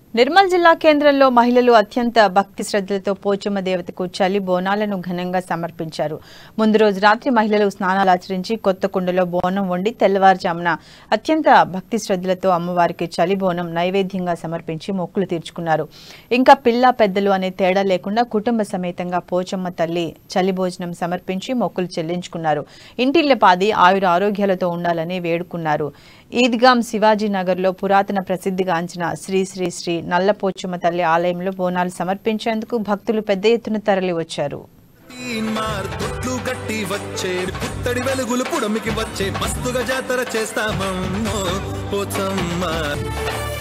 నిర్మల్ జిల్లా కేంద్రంలో మహిళలు అత్యంత భక్తి శ్రద్ధలతో పోచమ్మ దేవతకు చలి బోనాలను ఘనంగా సమర్పించారు ముందు రోజు రాత్రి మహిళలు స్నానాలు ఆచరించి కొత్త కుండలో బోనం వండి తెల్లవారుజామున అత్యంత భక్తి శ్రద్ధలతో అమ్మవారికి చలి బోనం నైవేద్యంగా సమర్పించి మొక్కులు తీర్చుకున్నారు ఇంకా పిల్ల పెద్దలు అనే తేడా లేకుండా కుటుంబ సమేతంగా పోచమ్మ తల్లి చలి భోజనం సమర్పించి మొక్కులు చెల్లించుకున్నారు ఇంటిల్లపాది ఆయుర ఆరోగ్యాలతో ఉండాలని వేడుకున్నారు ఈద్గాం శివాజీ నగర్లో పురాతన ప్రసిద్ధిగాంచిన శ్రీ శ్రీ శ్రీ నల్లపోచమ్మ తల్లి ఆలయంలో బోనాలు సమర్పించేందుకు భక్తులు పెద్ద ఎత్తున తరలి వచ్చారు మార్ తొట్లు గట్టి వచ్చే పుత్తడి వెలుగులు పుడమికి వచ్చే మస్తుగా జాతర చేస్తామమ్మో పోచమ్మ